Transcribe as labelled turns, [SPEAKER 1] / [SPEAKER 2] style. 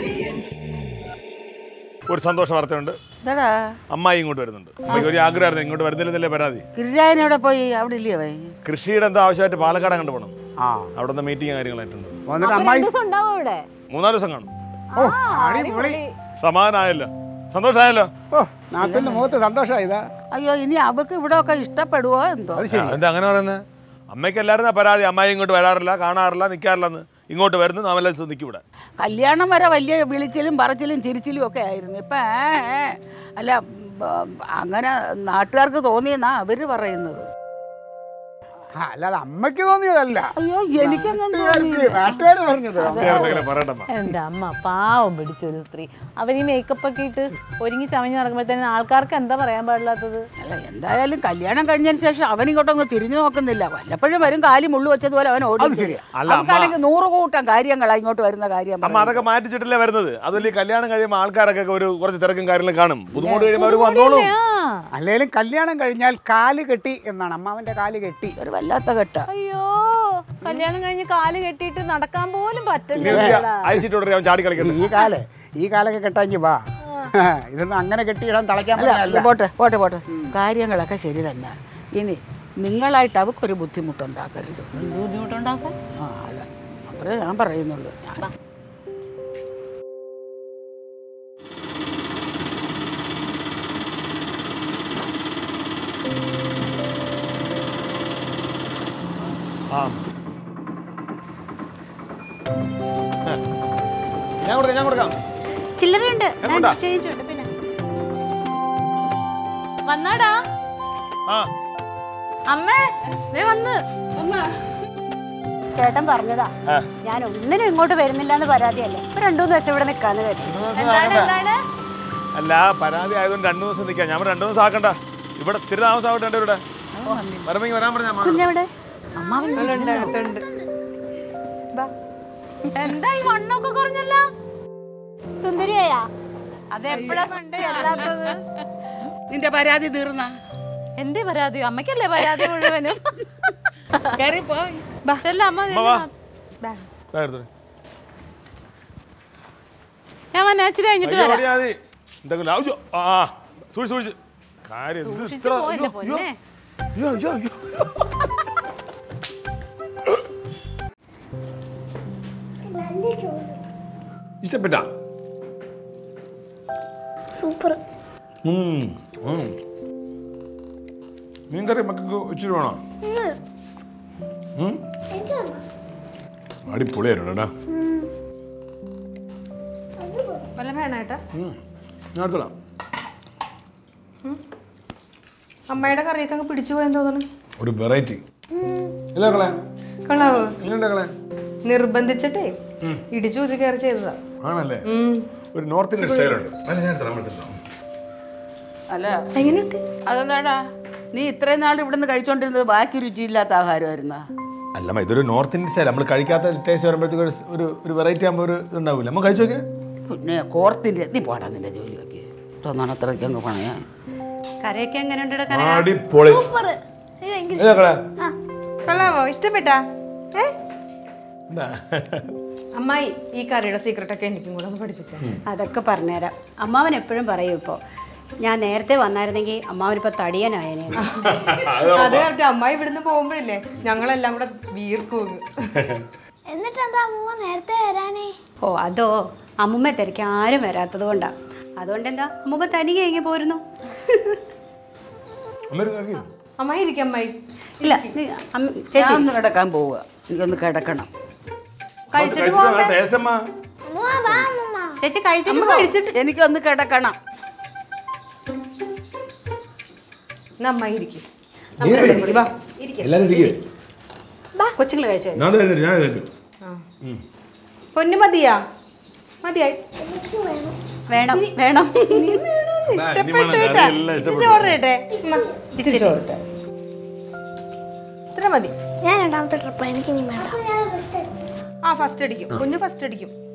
[SPEAKER 1] ഒരു സന്തോഷ വാർത്തയുണ്ട്
[SPEAKER 2] എന്താടാ
[SPEAKER 1] അമ്മായി ഇങ്ങോട്ട് വരുന്നുണ്ട് അമ്മയ്ക്ക് ഒരു ആഗ്രഹമായിരുന്നു ഇങ്ങോട്ട് വരുന്നില്ലെന്നല്ലേ പരാതി
[SPEAKER 2] ഗിരിരാജൻ എവിടെ പോയി അവിടെ ഇല്ലയോ അവൻ
[SPEAKER 1] കൃഷിയുടെ എന്തോ ആവശ്യമായിട്ട് പാലക്കാട് കണ്ടു പോകണം
[SPEAKER 3] ആ
[SPEAKER 1] അവിടെ നിന്ന് മീറ്റിംഗ് കാര്യങ്ങളായിട്ടുണ്ട്
[SPEAKER 3] വന്നിട്ട് അമ്മായി
[SPEAKER 4] ദിവസം ഉണ്ടാവും ഇവിടെ
[SPEAKER 1] മൂന്നാല് ദിവസം കാണും
[SPEAKER 3] ഓ അടിപൊളി
[SPEAKER 1] സമാധാനമായല്ലോ സന്തോഷമായല്ലോ
[SPEAKER 3] ഓ നാട്ടിന്റെ മുഖത്ത് സന്തോഷമായതാ
[SPEAKER 2] അയ്യോ ഇനി അവക്ക് ഇവിടെ ഒക്കെ ഇഷ്ടപ്പെടുവോ എന്തോ
[SPEAKER 3] അത് ശരി
[SPEAKER 1] എന്താ അങ്ങനെ പറയുന്നത് അമ്മയ്ക്ക് എല്ലാവരും പരാതി അമ്മായി ഇങ്ങോട്ട് വരാറില്ല കാണാറില്ല നിൽക്കാറില്ലെന്ന് ഇങ്ങോട്ട് വരുന്നു നാമെല്ലാം നിൽക്കും ഇവിടെ
[SPEAKER 2] കല്യാണം വരെ വലിയ വിളിച്ചിലും പറച്ചിലും ചിരിച്ചിലും ഒക്കെ ആയിരുന്നു ഇപ്പം അല്ല ബ- അങ്ങനെ നാട്ടുകാർക്ക് തോന്നിയെന്നാ അവര് പറയുന്നത്
[SPEAKER 3] ആ, അല്ലാതെ അമ്മയ്ക്ക് തോന്നിയതല്ല
[SPEAKER 2] അയ്യോ എനിക്കങ്ങനെ തോന്നി
[SPEAKER 3] നാട്ടുകാർ പറഞ്ഞത്
[SPEAKER 1] എന്തെങ്കിലും പറയട്ടമ്മ
[SPEAKER 4] എൻ്റെ അമ്മ പാവം പിടിച്ചൊരു സ്ത്രീ അവർ ഈ മേക്കപ്പ് ഒക്കെ ഇട്ട് ഒരുങ്ങി ചമഞ്ഞ് നടക്കുമ്പോഴത്തേനും ആൾക്കാർക്ക് എന്താ പറയാൻ പാടില്ലാത്തത്
[SPEAKER 2] അല്ല എന്തായാലും കല്യാണം കഴിഞ്ഞതിന് ശേഷം അവൻ ഇങ്ങോട്ടൊന്നും തിരിഞ്ഞു നോക്കുന്നില്ല വല്ലപ്പോഴും വരും കാലി മുള്ളു വെച്ചതുപോലെ അവൻ ഓടി
[SPEAKER 3] ശരിയാ.
[SPEAKER 1] അല്ല, അമ്മ-
[SPEAKER 2] അവക്കാണെങ്കിൽ നൂറ് കൂട്ടം കാര്യങ്ങളാ ഇങ്ങോട്ട് വരുന്ന കാര്യം
[SPEAKER 1] അമ്മ അതൊക്കെ മാറ്റിച്ചിട്ടല്ലേ വരുന്നത് അതുപോലെ ഈ കല്യാണം കഴിയുമ്പോൾ ആൾക്കാരൊക്കെ ഒരു കുറച്ച് തിരക്കും കാര്യങ്ങളും കാണും പുതുമോട് കഴിയുമ്പോൾ അവർ വന്നോളും
[SPEAKER 4] ആ
[SPEAKER 3] അല്ലെങ്കിലും കല്യാണം കഴിഞ്ഞാൽ കാല് കെട്ടി എന്നാണ് അമ്മാവന്റെ കാല് കെട്ടി
[SPEAKER 2] ഒരു വല്ലാത്ത കെട്ട
[SPEAKER 4] അയ്യോ കല്യാണം കഴിഞ്ഞ് കാല് കെട്ടിയിട്ട് നടക്കാൻ പോലും
[SPEAKER 1] നീ
[SPEAKER 4] പറ്റില്ല
[SPEAKER 1] അയച്ചിട്ട് അവൻ ചാടി കളിക്കട്ടെ
[SPEAKER 3] ഈ കാല് ഈ കാലൊക്കെ കെട്ടാങ്കി വാ ഇതൊന്നും അങ്ങനെ കെട്ടിയിടാൻ തളയ്ക്കാൻ
[SPEAKER 2] അല്ല
[SPEAKER 3] പറ്റില്ല
[SPEAKER 2] പോട്ടെ പോട്ടെ പോട്ടെ കാര്യങ്ങളൊക്കെ ശരി തന്നെ ഇനി നിങ്ങളായിട്ട് അവക്കൊരു ബുദ്ധിമുട്ടുണ്ടാക്കരുത്
[SPEAKER 4] ബുദ്ധിമുട്ടുണ്ടാക്കും
[SPEAKER 2] ആ അല്ല അത്രേ ഞാൻ പറയുന്നുള്ളൂ ഞാൻ
[SPEAKER 1] ആ ഞാൻ കൊടുക്കാം ഞാൻ കൊടുക്കാം
[SPEAKER 5] ചില്ലറയുണ്ട് ഞാൻ
[SPEAKER 1] എങ്ങോട്ടാ?
[SPEAKER 5] ചേഞ്ച് ഉണ്ട് പിന്നെ
[SPEAKER 4] വന്നാടാ
[SPEAKER 1] ആ
[SPEAKER 4] അമ്മേ ദേ വന്ന്
[SPEAKER 5] ചേട്ടൻ പറഞ്ഞതാ
[SPEAKER 1] ആ.
[SPEAKER 5] ഞാൻ ഒന്നിനും ഇങ്ങോട്ട് വരുന്നില്ല എന്ന് പരാതിയല്ലേ ഇപ്പൊ രണ്ടു മൂന്ന് ദിവസം ഇവിടെ നിൽക്കാന്ന് കരുതി
[SPEAKER 1] രണ്ടു ദിവസം
[SPEAKER 4] എന്താണ്
[SPEAKER 1] ആക്കണ്ട.
[SPEAKER 4] എന്താണ്
[SPEAKER 1] അല്ല പരാതി ആയതുകൊണ്ട് രണ്ടു ദിവസം നിൽക്കാം ഞാൻ രണ്ടു ദിവസം ആക്കണ്ട ഇവിടെ സ്ഥിര താമസമാവട്ടെ എൻ്റെ ഇവിടെ വരമെങ്കിൽ വരാൻ പറഞ്ഞാ
[SPEAKER 5] കുഞ്ഞെവിടെ
[SPEAKER 4] എന്താ ഈ വണ്ണൊക്കെ കുറഞ്ഞല്ലോ
[SPEAKER 5] സുന്ദരിയായാ
[SPEAKER 4] അതെപ്പോഴാ സൺഡേ അല്ലാത്തത്
[SPEAKER 2] നിന്റെ പരാതി തീർന്ന
[SPEAKER 4] എന്റെ പരാതി അമ്മയ്ക്കല്ലേ പരാതി മുഴുവനും
[SPEAKER 2] കയറി പോയി
[SPEAKER 4] ചെല്ല അമ്മ ദേ
[SPEAKER 1] അമ്മ വാ.
[SPEAKER 4] ബാ.
[SPEAKER 1] ദാ എടുത്തോ.
[SPEAKER 4] ഞാൻ വന്നെ ഇച്ചിരി കഴിഞ്ഞിട്ട്
[SPEAKER 1] അയ്യോ,
[SPEAKER 4] വരാം
[SPEAKER 1] ഓടിയാ മതി. എന്തെങ്കിലും അയ്യോ, ആ സൂക്ഷിച്ച് സൂക്ഷിച്ച് കാര്യം എന്ത്
[SPEAKER 4] സൂക്ഷിച്ച്
[SPEAKER 1] ഇത്ര-
[SPEAKER 4] പോ എൻ്റെ
[SPEAKER 1] അയ്യോ, അയ്യോ.
[SPEAKER 4] പൊന്നേ.
[SPEAKER 1] അയ്യോ, അയ്യോ, അയ്യോ. ഇഷ്ടപ്പെട്ടാ
[SPEAKER 6] സൂപ്പർ
[SPEAKER 1] ഉം, ഉം. മീൻകറി മക്കൾക്ക് ഇച്ചിരി വേണോ ഉം? അടിപൊളിയായിരുന്നു കേട്ടാ
[SPEAKER 7] വല്ല വേണേട്ടാ
[SPEAKER 1] ഉം. ഞാൻ എടുത്തോളാം
[SPEAKER 7] അമ്മയുടെ കറിയൊക്കെ അങ്ങ് പിടിച്ചു പോയെന്ന് തോന്നുന്നു
[SPEAKER 1] ഒരു വെറൈറ്റി ഇല്ല കളെ
[SPEAKER 7] കൊള്ളാവോ
[SPEAKER 1] എങ്ങനെയുണ്ട് കളെ
[SPEAKER 7] നിർബന്ധിച്ചിട്ടേ ഇടിച്ചു ഊതി കയറി ചെയ്തതാ
[SPEAKER 1] ആണല്ലേ ഒരു നോർത്ത് ഇന്ത്യൻ സ്റ്റൈലുണ്ട് അല്ല ഞാൻ എടുത്തോളാം എടുത്തോളാം
[SPEAKER 2] അല്ല
[SPEAKER 7] എങ്ങനെയുണ്ട്
[SPEAKER 2] അതെന്താടാ നീ ഇത്രയും നാൾ ഇവിടുന്ന് കഴിച്ചോണ്ടിരുന്നത് ബാക്കി രുചിയില്ലാത്ത ആഹാരമായിരുന്നാ
[SPEAKER 1] അല്ലമ്മ ഇതൊരു നോർത്ത് ഇന്ത്യൻ സ്റ്റൈൽ നമ്മൾ കഴിക്കാത്ത ടേസ്റ്റ് വരുമ്പോഴത്തേക്ക് ഒരു ഒരു ഒരു വെറൈറ്റി ആകുമ്പോൾ ഒരു ഇതുണ്ടാവില്ല നമ്മൾ കഴിച്ചു നോക്കിയേ
[SPEAKER 2] പിന്നെ കോർത്തിൻ്റെ നീ പോടാ നിന്റെ ജോലിയൊക്കെ തോന്നാണ് അത്രയ്ക്ക് അങ്ങ് പണയാ
[SPEAKER 5] കറിയൊക്കെ എങ്ങനെയുണ്ട്
[SPEAKER 1] അടിപൊളി ഇല്ല കളെ
[SPEAKER 7] കൊള്ളാവോ ഇഷ്ടപ്പെട്ടാ ഏ
[SPEAKER 1] എന്താ?
[SPEAKER 7] അമ്മായി ഈ കറിയുടെ സീക്രട്ട് ഒക്കെ എനിക്കും കൂടെ ഒന്ന് പഠിപ്പിച്ചേ
[SPEAKER 5] അതൊക്കെ പറഞ്ഞുതരാം അമ്മാവൻ എപ്പോഴും പറയും ഇപ്പോൾ ഞാൻ നേരത്തെ വന്നായിരുന്നെങ്കിൽ അമ്മാവനിപ്പോൾ തടിയനായേനെ
[SPEAKER 7] അത് കറക്റ്റ് അമ്മായി ഇവിടുന്ന് പോകുമ്പോഴില്ലേ ഞങ്ങളെല്ലാം കൂടെ വീർക്കും
[SPEAKER 6] എന്നിട്ട് എന്താ അമ്മ നേരത്തെ വരാനേ
[SPEAKER 5] ഓ അതോ അമ്മുമ്മ തിരക്ക് ആരും വരാത്തത് കൊണ്ടാ അതുകൊണ്ട് എന്താ അമ്മുമ്മ തനിയെ ഇങ്ങനെ പോരുന്നു
[SPEAKER 1] അമ്മ ഒരു കറി
[SPEAKER 7] അമ്മായി ഇരിക്കും അമ്മായി
[SPEAKER 5] ഇല്ല നീ അമ്മ-
[SPEAKER 2] ഞാൻ
[SPEAKER 5] ചേച്ചി
[SPEAKER 2] ഒന്ന് കിടക്കാൻ പോവുക എനിക്കൊന്ന് കിടക്കണം
[SPEAKER 1] ടേസ്റ്റ് അമ്മ
[SPEAKER 6] അമ്മ വാ അമ്മ
[SPEAKER 5] ചേച്ചി കഴിച്ചിട്ട് പോ.
[SPEAKER 2] കഴിച്ചിട്ട് എനിക്കൊന്ന് കിടക്കണം
[SPEAKER 7] എന്നാ അമ്മായി ഇരിക്കും
[SPEAKER 1] എല്ലാരും ഇരിക്കേ
[SPEAKER 5] കൊച്ചുങ്ങൾ കഴിച്ചു
[SPEAKER 1] ഞാൻ എഴുന്നേറ്റ് ഞാൻ എഴുന്നേറ്റ്
[SPEAKER 7] പൊന്നു മതിയാ മതിയായി
[SPEAKER 5] വേണം വേണം
[SPEAKER 7] ഇഷ്ടപ്പെട്ടേട്ടാ ചോറ് ഇട്ടെ ഇച്ചിരി ചോറിട്ടെ ഇത്ര മതി
[SPEAKER 6] ഞാൻ രണ്ടാമത്തെ ട്രിപ്പ് എനിക്ക് ഇനി വേണ്ട
[SPEAKER 7] ആ ഫസ്റ്റ് അടിക്കും കുഞ്ഞ് ഫസ്റ്റ് അടിക്കും